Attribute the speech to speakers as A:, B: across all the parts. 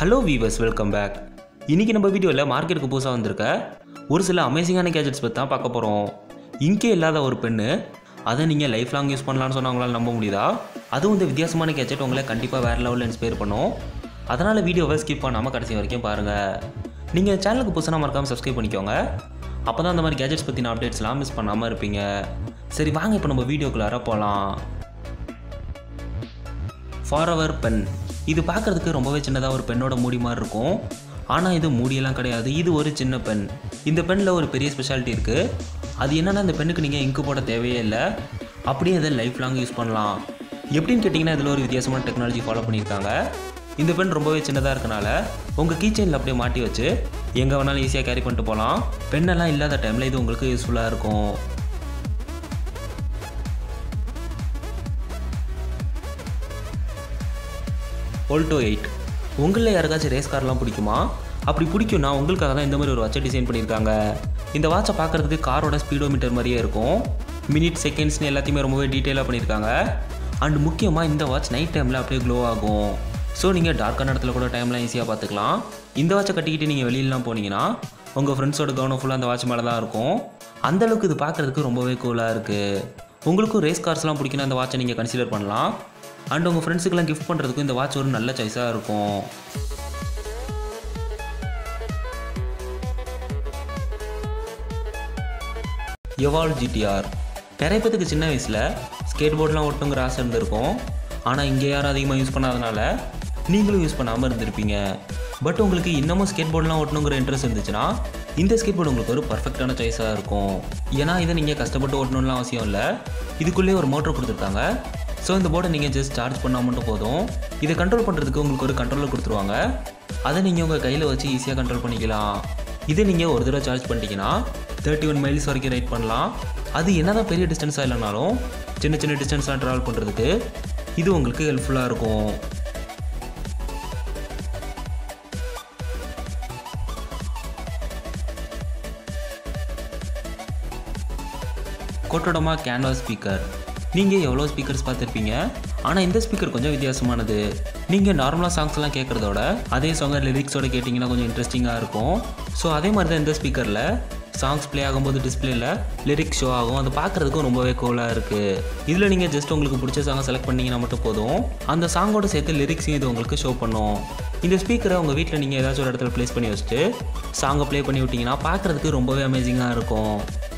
A: hello viewers welcome back இன்றைக்கி நம்ம வீடியோவில் மார்க்கெட்டுக்கு புதுசாக வந்திருக்க ஒரு சில அமேசிங்கான கேஜெட்ஸ் பற்றி தான் பார்க்க போகிறோம் இங்கே இல்லாத ஒரு பெண்ணு அதை நீங்கள் லைஃப் லாங் யூஸ் பண்ணலாம்னு சொன்னா உங்களால் நம்ப முடியுதா அதுவும் இந்த வித்தியாசமான கேஜெட் உங்களை கண்டிப்பாக வேறு லெவலில் இன்ஸ்பயர் பண்ணும் அதனால் வீடியோவை ஸ்கிப் பண்ணாமல் கடைசி வரைக்கும் பாருங்கள் நீங்கள் சேனலுக்கு புதுசாக மறக்காமல் சப்ஸ்கிரைப் பண்ணிக்கோங்க அப்போ தான் அந்த மாதிரி கேஜெட்ஸ் பற்றின அப்டேட்ஸ்லாம் மிஸ் பண்ணாமல் இருப்பீங்க சரி வாங்க இப்போ நம்ம வீடியோக்குள்ளார போகலாம் ஃபாரவர் பென் இது பார்க்குறதுக்கு ரொம்பவே சின்னதாக ஒரு பெண்ணோட மூடி மாதிரி இருக்கும் ஆனால் இது மூடியெல்லாம் கிடையாது இது ஒரு சின்ன பென் இந்த பெண்ணில் ஒரு பெரிய ஸ்பெஷாலிட்டி இருக்குது அது என்னென்னா இந்த பெண்ணுக்கு நீங்கள் இங்கு போட தேவையே இல்லை அப்படியே இதை லைஃப் லாங் யூஸ் பண்ணலாம் எப்படின்னு கேட்டிங்கன்னா இதில் ஒரு வித்தியாசமான டெக்னாலஜி ஃபாலோ பண்ணியிருக்காங்க இந்த பென் ரொம்பவே சின்னதாக இருக்கனால உங்கள் கீச்சைனில் அப்படியே மாட்டி வச்சு எங்கே வேணாலும் ஈஸியாக கேரி பண்ணிட்டு போகலாம் பெண்ணெல்லாம் இல்லாத டைமில் இது உங்களுக்கு யூஸ்ஃபுல்லாக இருக்கும் ஓல்டோ எயிட் உங்களில் யாருக்காச்சும் ரேஸ் கார்லாம் பிடிக்குமா அப்படி பிடிக்கும்னா உங்களுக்காக தான் இந்த மாதிரி ஒரு வாட்சை டிசைன் பண்ணியிருக்காங்க இந்த வாட்சை பார்க்குறதுக்கு காரோட ஸ்பீடோமீட்டர் மாதிரியே இருக்கும் மினிட் செகண்ட்ஸ்னு எல்லாத்தையுமே ரொம்பவே டீட்டெயிலாக பண்ணியிருக்காங்க அண்ட் முக்கியமாக இந்த வாட்ச் நைட் டைமில் அப்படியே க்ளோ ஆகும் ஸோ நீங்கள் டார்க்கான இடத்துல கூட டைம்லாம் ஈஸியாக பார்த்துக்கலாம் இந்த வாட்சை கட்டிக்கிட்டு நீங்கள் வெளியிலலாம் போனீங்கன்னா உங்கள் ஃப்ரெண்ட்ஸோட கவனம் ஃபுல்லாக அந்த வாட்ச் மேலே தான் இருக்கும் அந்தளவுக்கு இது பார்க்குறதுக்கு ரொம்பவே கூலாக இருக்குது உங்களுக்கும் ரேஸ் கார்ஸ்லாம் பிடிக்குன்னா அந்த வாட்சை நீங்கள் கன்சிடர் பண்ணலாம் அண்ட் உங்கள் ஃப்ரெண்ட்ஸுக்கெல்லாம் கிஃப்ட் பண்ணுறதுக்கும் இந்த வாட்ச் ஒரு நல்ல சாய்ஸாக இருக்கும் எவால் ஜிடிஆர் நிறைய பேத்துக்கு சின்ன வயசில் ஸ்கேட் போர்ட்லாம் ஓட்டுங்கிற ஆசை இருந்திருக்கும் ஆனால் இங்கே யாரும் அதிகமாக யூஸ் பண்ணாதனால நீங்களும் யூஸ் பண்ணாமல் இருந்திருப்பீங்க பட் உங்களுக்கு இன்னமும் ஸ்கேட் போர்ட்லாம் ஓட்டணுங்கிற இன்ட்ரெஸ்ட் இருந்துச்சுன்னா இந்த ஸ்கேட் போர்டு உங்களுக்கு ஒரு பர்ஃபெக்டான சாய்ஸாக இருக்கும் ஏன்னா இதை நீங்கள் கஷ்டப்பட்டு ஓட்டணும்லாம் அவசியம் இல்லை இதுக்குள்ளேயே ஒரு மோட்டர் கொடுத்துருக்காங்க ஸோ இந்த போர்டை நீங்கள் ஜஸ்ட் சார்ஜ் பண்ணால் மட்டும் போதும் இதை கண்ட்ரோல் பண்ணுறதுக்கு உங்களுக்கு ஒரு கண்ட்ரோலர் கொடுத்துருவாங்க அதை நீங்கள் உங்கள் கையில் வச்சு ஈஸியாக கண்ட்ரோல் பண்ணிக்கலாம் இதை நீங்கள் ஒரு தடவை சார்ஜ் பண்ணிட்டீங்கன்னா தேர்ட்டி ஒன் மைல்ஸ் வரைக்கும் ரைட் பண்ணலாம் அது என்னதான் பெரிய டிஸ்டன்ஸாக இல்லைனாலும் சின்ன சின்ன டிஸ்டன்ஸ்லாம் ட்ராவல் பண்ணுறதுக்கு இது உங்களுக்கு ஹெல்ப்ஃபுல்லாக இருக்கும் கொட்டோடமா கேன்வாஸ் ஸ்பீக்கர் நீங்கள் எவ்வளோ ஸ்பீக்கர்ஸ் பார்த்துருப்பீங்க ஆனால் இந்த ஸ்பீக்கர் கொஞ்சம் வித்தியாசமானது நீங்கள் நார்மலாக சாங்ஸ்லாம் கேட்குறதோட அதே சாங்கை லிரிக்ஸோட கேட்டிங்கன்னா கொஞ்சம் இன்ட்ரெஸ்டிங்காக இருக்கும் ஸோ அதே மாதிரி தான் இந்த ஸ்பீக்கரில் சாங்ஸ் ப்ளே ஆகும்போது டிஸ்பிளேல லிரிக்ஸ் ஷோ ஆகும் அது பார்க்குறதுக்கும் ரொம்பவே கூலாக இருக்குது இதில் நீங்கள் ஜஸ்ட் உங்களுக்கு பிடிச்ச சாங்கை செலக்ட் பண்ணிங்கன்னா மட்டும் போதும் அந்த சாங்கோட சேர்த்து லிரிக்ஸையும் இது உங்களுக்கு ஷோ பண்ணும் இந்த ஸ்பீக்கரை உங்கள் வீட்டில் நீங்கள் ஏதாச்சும் ஒரு இடத்துல ப்ளேஸ் பண்ணி வச்சுட்டு சாங்கை ப்ளே பண்ணி விட்டிங்கன்னா பார்க்குறதுக்கு ரொம்பவே அமேசிங்காக இருக்கும்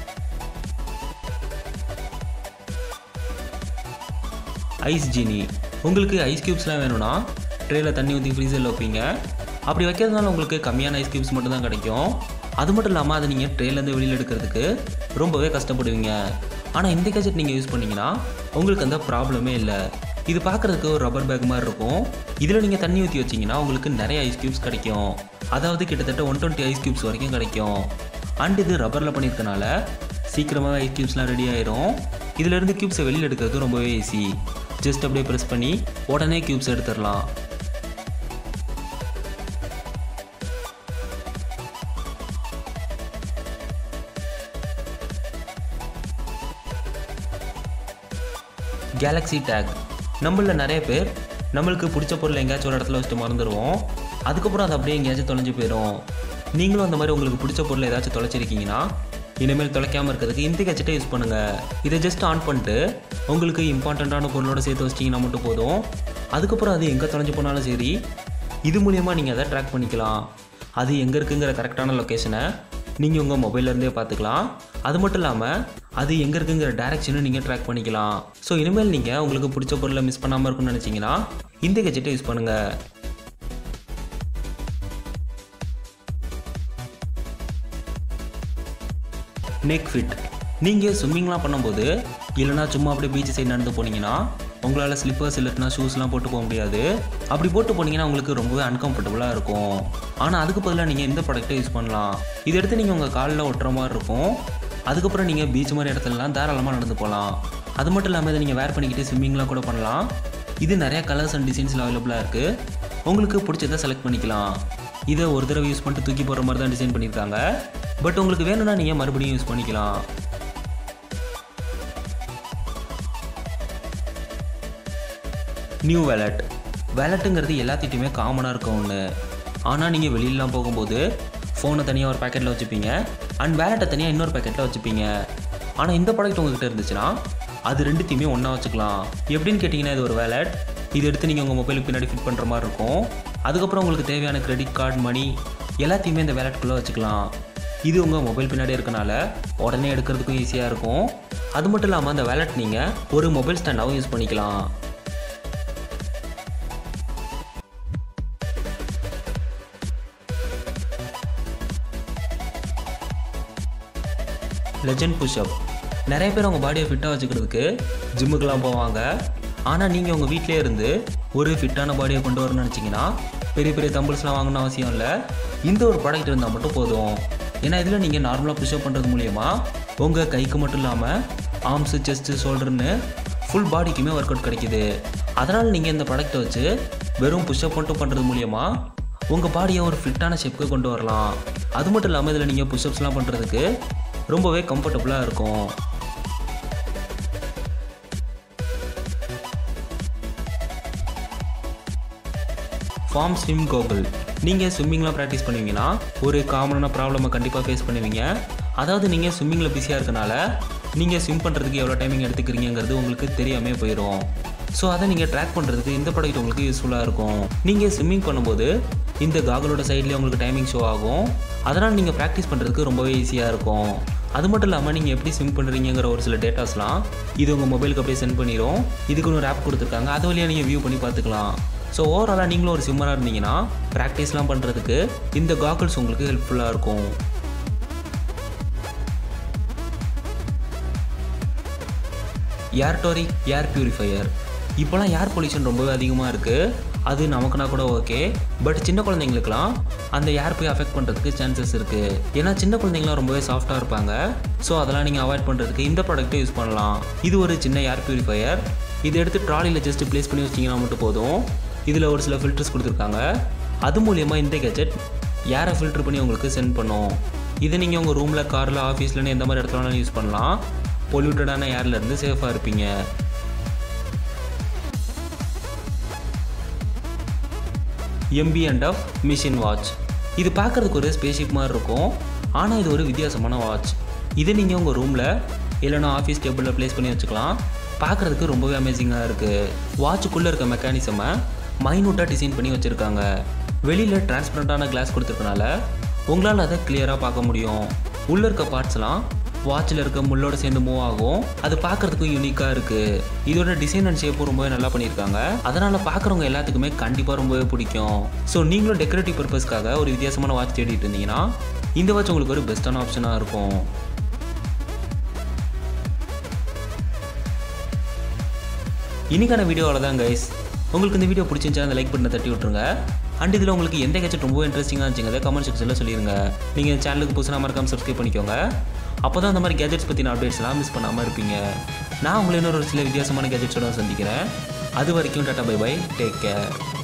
A: ஐஸ் ஜீனி உங்களுக்கு ஐஸ் க்யூப்ஸ்லாம் வேணும்னா ட்ரேயில் தண்ணி ஊற்றி ஃப்ரீசரில் வைப்பீங்க அப்படி வைக்கிறதுனால உங்களுக்கு கம்மியான ஐஸ் க்யூப்ஸ் மட்டும் தான் கிடைக்கும் அது மட்டும் இல்லாமல் அதை நீங்கள் ட்ரேலேருந்து வெளியில் எடுக்கிறதுக்கு ரொம்பவே கஷ்டப்படுவீங்க ஆனால் இந்த கேஜெட் நீங்கள் யூஸ் பண்ணிங்கன்னா உங்களுக்கு அந்த ப்ராப்ளமே இல்லை இது பார்க்குறதுக்கு ஒரு ரப்பர் பேக் மாதிரி இருக்கும் இதில் நீங்கள் தண்ணி ஊற்றி வச்சிங்கன்னா உங்களுக்கு நிறைய ஐஸ் க்யூப்ஸ் கிடைக்கும் அதாவது கிட்டத்தட்ட ஒன் டுவெண்ட்டி ஐஸ் க்யூப்ஸ் வரைக்கும் கிடைக்கும் அண்ட் இது ரப்பரில் பண்ணியிருக்கனால சீக்கிரமாக ஐஸ் க்யூப்ஸ்லாம் ரெடி ஆயிரும் இதிலேருந்து க்யூப்ஸை வெளியில் எடுக்கிறது ரொம்பவே ஈஸி ஜஸ்ட் அப்படியே ப்ரெஸ் பண்ணி உடனே க்யூப்ஸ் எடுத்துடலாம் கேலக்ஸி டேக் நம்மளில் நிறைய பேர் நம்மளுக்கு பிடிச்ச பொருள் எங்கேயாச்சும் ஒரு இடத்துல வச்சுட்டு மறந்துடுவோம் அதுக்கப்புறம் அது அப்படியே எங்கேயாச்சும் தொலைஞ்சு போயிடும் நீங்களும் அந்த மாதிரி உங்களுக்கு பிடிச்ச பொருள் ஏதாச்சும் தொலைச்சிருக்கீங்கன்னா இனிமேல் தொலைக்காமல் இருக்கிறதுக்கு இந்த கேட்செட்டை யூஸ் பண்ணுங்கள் இதை ஜஸ்ட் ஆன் பண்ணிட்டு உங்களுக்கு இம்பார்ட்டண்ட்டான பொருளோட சேர்த்து வச்சிட்டிங்கன்னா மட்டும் போதும் அதுக்கப்புறம் அது எங்கே தொலைஞ்சு போனாலும் சரி இது மூலியமாக நீங்கள் அதை ட்ராக் பண்ணிக்கலாம் அது எங்கே இருக்குங்கிற கரெக்டான லொக்கேஷனை நீங்கள் உங்கள் மொபைல்லேருந்தே பார்த்துக்கலாம் அது மட்டும் இல்லாமல் அது எங்கே இருக்குங்கிற டேரெக்ஷனும் நீங்கள் ட்ராக் பண்ணிக்கலாம் ஸோ இனிமேல் நீங்கள் உங்களுக்கு பிடிச்ச பொருளை மிஸ் பண்ணாமல் இருக்கும்னு நினச்சிங்கன்னா இந்த கெஜெட்டை யூஸ் பண்ணுங்கள் நெக் ஃபிட் நீங்கள் ஸ்விம்மிங்லாம் பண்ணும்போது இல்லைனா சும்மா அப்படியே பீச் சைடு நடந்து போனீங்கன்னா உங்களால் ஸ்லிப்பர்ஸ் இல்லைனா ஷூஸ்லாம் போட்டு போக முடியாது அப்படி போட்டு போனீங்கன்னா உங்களுக்கு ரொம்பவே அன்கம்ஃபர்டபுளாக இருக்கும் ஆனால் அதுக்கு பதிலாக நீங்கள் இந்த ப்ராடக்ட்டை யூஸ் பண்ணலாம் இதை எடுத்து நீங்கள் உங்கள் காலில் ஒட்டுற மாதிரி இருக்கும் அதுக்கப்புறம் நீங்கள் பீச் மாதிரி இடத்துலலாம் தாராளமாக நடந்து போகலாம் அது மட்டும் இல்லாமல் இதை நீங்கள் வேர் பண்ணிக்கிட்டு ஸ்விம்மிங்லாம் கூட பண்ணலாம் இது நிறையா கலர்ஸ் அண்ட் டிசைன்ஸில் அவைலபிளாக இருக்குது உங்களுக்கு பிடிச்சதை செலக்ட் பண்ணிக்கலாம் இதை ஒரு தடவை யூஸ் பண்ணிட்டு தூக்கி போடுற மாதிரி தான் டிசைன் பண்ணியிருக்காங்க பட் உங்களுக்கு வேணும்னா நீங்கள் மறுபடியும் யூஸ் பண்ணிக்கலாம் நியூ வேலட் வேலட்டுங்கிறது எல்லாத்திட்டையுமே காமனாக இருக்க ஒன்று ஆனால் நீங்கள் வெளியிலலாம் போகும்போது ஃபோனை தனியாக ஒரு பேக்கெட்டில் வச்சுப்பீங்க அண்ட் வேலெட்டை தனியாக இன்னொரு பேக்கெட்டில் வச்சுப்பீங்க ஆனால் இந்த ப்ராடக்ட் உங்ககிட்ட இருந்துச்சுன்னா அது ரெண்டுத்தையுமே ஒன்றா வச்சுக்கலாம் எப்படின்னு கேட்டிங்கன்னா இது ஒரு வேலட் இது எடுத்து நீங்கள் உங்கள் மொபைலுக்கு பின்னாடி ஃபிட் பண்ணுற மாதிரி இருக்கும் அதுக்கப்புறம் உங்களுக்கு தேவையான கிரெடிட் கார்டு மணி எல்லாத்தையுமே இந்த வேலெட்டுக்குள்ளே வச்சுக்கலாம் இது உங்கள் மொபைல் பின்னாடி இருக்கனால உடனே எடுக்கிறதுக்கும் ஈஸியாக இருக்கும் அது மட்டும் இல்லாமல் அந்த வேலெட் நீங்கள் ஒரு மொபைல் ஸ்டாண்டாகவும் யூஸ் பண்ணிக்கலாம் லெஜண்ட் புஷ்அப் நிறைய பேர் அவங்க பாடியை ஃபிட்டாக வச்சுக்கிறதுக்கு ஜிம்முக்கெலாம் போவாங்க ஆனால் நீங்கள் உங்கள் வீட்டிலே இருந்து ஒரு ஃபிட்டான பாடியை கொண்டு வரணும்னு நினச்சிங்கன்னா பெரிய பெரிய தம்பிள்ஸ்லாம் வாங்கணும் அவசியம் இல்லை இந்த ஒரு ப்ராடக்ட் இருந்தால் மட்டும் போதும் ஏன்னா இதில் நீங்கள் நார்மலாக புஷ்அப் பண்ணுறது மூலியமா உங்கள் கைக்கு மட்டும் இல்லாமல் ஆர்ம்ஸு செஸ்ட்டு ஷோல்டர்னு ஃபுல் பாடிக்குமே ஒர்க் அவுட் கிடைக்குது அதனால் நீங்கள் இந்த ப்ராடக்ட்டை வச்சு வெறும் புஷ்அப் மட்டும் பண்ணுறது மூலியமா உங்கள் பாடியை ஒரு ஃபிட்டான ஷேப்புக்கு கொண்டு வரலாம் அது மட்டும் இல்லாமல் இதில் நீங்கள் புஷ்அப்ஸ்லாம் பண்ணுறதுக்கு ரொம்பவே கம்ஃபர்டபுளாக இருக்கும் ஃபார்ம் ஸ்விம் கோகுல் நீங்கள் ஸ்விம்மிங்லாம் ப்ராக்டிஸ் பண்ணுவீங்கன்னா ஒரு காமனான ப்ராப்ளமை கண்டிப்பாக ஃபேஸ் பண்ணுவீங்க அதாவது நீங்கள் ஸ்விம்மிங்கில் பிஸியாக இருக்கனால நீங்கள் ஸ்விம் பண்ணுறதுக்கு எவ்வளோ டைமிங் எடுத்துக்கிறீங்கிறது உங்களுக்கு தெரியாமல் போயிடும் ஸோ அதை நீங்கள் ட்ராக் பண்ணுறதுக்கு இந்த ப்ராடக்ட் உங்களுக்கு யூஸ்ஃபுல்லாக இருக்கும் நீங்கள் ஸ்விம்மிங் பண்ணும்போது இந்த காகலோட சைட்லேயே உங்களுக்கு டைமிங் ஷோ ஆகும் அதனால் நீங்கள் ப்ராக்டிஸ் பண்ணுறதுக்கு ரொம்பவே ஈஸியாக இருக்கும் அது மட்டும் இல்லாமல் நீங்கள் எப்படி ஸ்விம் பண்ணுறீங்கிற ஒரு சில டேட்டாஸ்லாம் இது உங்கள் மொபைலுக்கு அப்படியே சென்ட் பண்ணிடும் இதுக்குன்னு ஒரு ஆப் கொடுத்துருக்காங்க அது வழியாக நீங்கள் வியூ பண்ணி பார்த்துக்கலாம் ஸோ ஓவராலாக நீங்களும் ஒரு ஸ்விம்மராக இருந்தீங்கன்னா ப்ராக்டிஸ்லாம் பண்ணுறதுக்கு இந்த காகல்ஸ் உங்களுக்கு ஹெல்ப்ஃபுல்லாக இருக்கும் ஏர்டோரிக் ஏர் பியூரிஃபையர் இப்போலாம் ஏர் பொல்யூஷன் ரொம்பவே அதிகமாக இருக்குது அது நமக்குனா கூட ஓகே பட் சின்ன குழந்தைங்களுக்குலாம் அந்த ஏர் போய் அஃபெக்ட் பண்ணுறதுக்கு சான்சஸ் இருக்குது ஏன்னா சின்ன குழந்தைங்களாம் ரொம்பவே சாஃப்டாக இருப்பாங்க ஸோ அதெல்லாம் நீங்கள் அவாய்ட் பண்ணுறதுக்கு இந்த ப்ராடக்ட்டை யூஸ் பண்ணலாம் இது ஒரு சின்ன ஏர் பியூரிஃபையர் இதை எடுத்து ட்ராலியில் ஜஸ்ட் ப்ளேஸ் பண்ணி வச்சிங்கன்னா மட்டும் போதும் இதில் ஒரு சில ஃபில்டர்ஸ் கொடுத்துருக்காங்க அது மூலியமாக இந்த கேஜெட் ஏரை ஃபில்டர் பண்ணி உங்களுக்கு சென்ட் பண்ணும் இதை நீங்கள் உங்கள் ரூமில் காரில் ஆஃபீஸ்லன்னு எந்த மாதிரி இடத்துல வேணாலும் யூஸ் பண்ணலாம் பொல்யூட்டடான ஏர்லேருந்து சேஃபாக இருப்பீங்க M P and off machine watch இது பார்க்குறதுக்கு ஒரு ஸ்பேஸ்ஷிப் மாதிரி இருக்கும் ஆனால் இது ஒரு வித்தியாசமான வாட்ச் இதை நீங்கள் உங்கள் ரூமில் இல்லைனா ஆஃபீஸ் டேபிளில் ப்ளேஸ் பண்ணி வச்சுக்கலாம் பார்க்குறதுக்கு ரொம்பவே அமேசிங்காக இருக்குது வாட்சுக்குள்ளே இருக்க மெக்கானிசமை மைனூட்டாக டிசைன் பண்ணி வச்சுருக்காங்க வெளியில் டிரான்ஸ்பரண்ட்டான கிளாஸ் கொடுத்துருக்கனால உங்களால் அதை கிளியராக பார்க்க முடியும் உள்ளே இருக்க பார்ட்ஸ்லாம் வாட்சில் இருக்க முள்ளோட சேர்ந்து மூவ் ஆகும் அது பார்க்குறதுக்கும் யூனிக்காக இருக்குது இதோட டிசைன் அண்ட் ஷேப்பும் ரொம்பவே நல்லா பண்ணியிருக்காங்க அதனால் பார்க்குறவங்க எல்லாத்துக்குமே கண்டிப்பாக ரொம்பவே பிடிக்கும் ஸோ நீங்களும் டெக்கரேட்டிவ் பர்பஸ்க்காக ஒரு வித்தியாசமான வாட்ச் தேடிட்டு இருந்தீங்கன்னா இந்த வாட்ச் உங்களுக்கு ஒரு பெஸ்ட்டான ஆப்ஷனாக இருக்கும் இன்னைக்கான வீடியோவில் தான் கைஸ் உங்களுக்கு இந்த வீடியோ பிடிச்சிருந்துச்சா அந்த லைக் பட்டனை தட்டி விட்ருங்க அண்ட் இதில் உங்களுக்கு எந்த கேட்செட் ரொம்ப இன்ட்ரெஸ்டிங்காக இருந்துச்சுங்கிறத கமெண்ட் செக்ஷனில் சொல்லிடுங்க நீங்கள் சேனலுக்கு புதுசாக மறக்காமல் சப்ஸ்கிரைப் பண்ணிக்கோங்க அப்போ தான் அந்த மாதிரி கேஜெட்ஸ் பற்றின அப்டேட்ஸ்லாம் மிஸ் பண்ணாமல் இருப்பீங்க நான் உங்களை இன்னொரு சில வித்தியாசமான கேஜெட்ஸோட சந்திக்கிறேன் அது வரைக்கும் tata bye bye take care